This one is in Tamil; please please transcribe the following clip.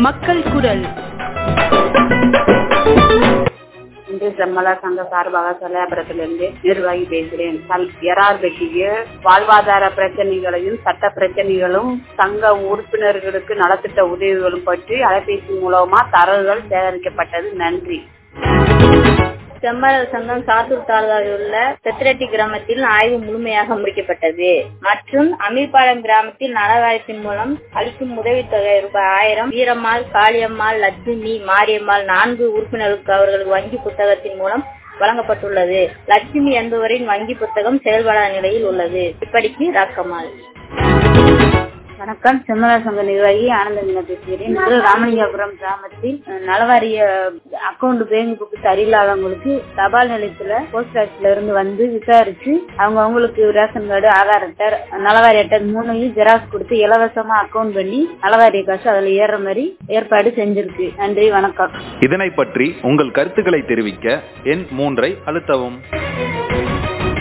மக்கள் குரல் இன்று செம்மலா சங்க சார்பாக சல்லையாபுரத்திலிருந்து நிர்வாகி பேசுகிறேன் எறார்பெட்டிக்கு வாழ்வாதார பிரச்சனைகளையும் சட்ட பிரச்சனைகளும் சங்க உறுப்பினர்களுக்கு நலத்திட்ட உதவிகளும் பற்றி அலைபேசி மூலமா தரவுகள் சேகரிக்கப்பட்டது நன்றி செம்மலர் சங்கம் சாத்தூர் தாலுகாவில் உள்ள செத்திரெட்டி கிராமத்தில் ஆய்வு முழுமையாக முடிக்கப்பட்டது மற்றும் அமீர்பாளையம் கிராமத்தில் நலவாரியத்தின் மூலம் அளிக்கும் உதவித்தொகை ரூபாய் ஆயிரம் வீரம்மாள் காளியம்மாள் லட்சுமி மாரியம்மாள் நான்கு உறுப்பினர்களுக்கு அவர்கள் வங்கி புத்தகத்தின் மூலம் வழங்கப்பட்டுள்ளது லட்சுமி என்பவரின் வங்கி புத்தகம் செயல்படாத நிலையில் உள்ளது இப்படிக்கு ராக்கம்மாள் வணக்கம் செம்மலா சங்க நிர்வாகி ஆனந்தமினா பேசுகிறேன் முதல் ராமலிங்கபுரம் கிராமத்தில் நலவாரிய அக்கௌண்ட் பேங்க் புக்கு சரியில்லாதவங்களுக்கு தபால் நிலையத்துல போஸ்ட் ஆபீஸ்ல இருந்து வந்து விசாரிச்சு அவங்க அவங்களுக்கு ரேஷன் கார்டு ஆதார் அட்டை நலவாரி அட்டை மூணையும் ஜெராக்ஸ் கொடுத்து இலவசமா அக்கௌண்ட் பண்ணி நலவாரிய காசு அதுல ஏற மாதிரி ஏற்பாடு செஞ்சிருக்கு நன்றி வணக்கம் இதனை பற்றி உங்கள் கருத்துக்களை தெரிவிக்க எண் மூன்றை அழுத்தவும்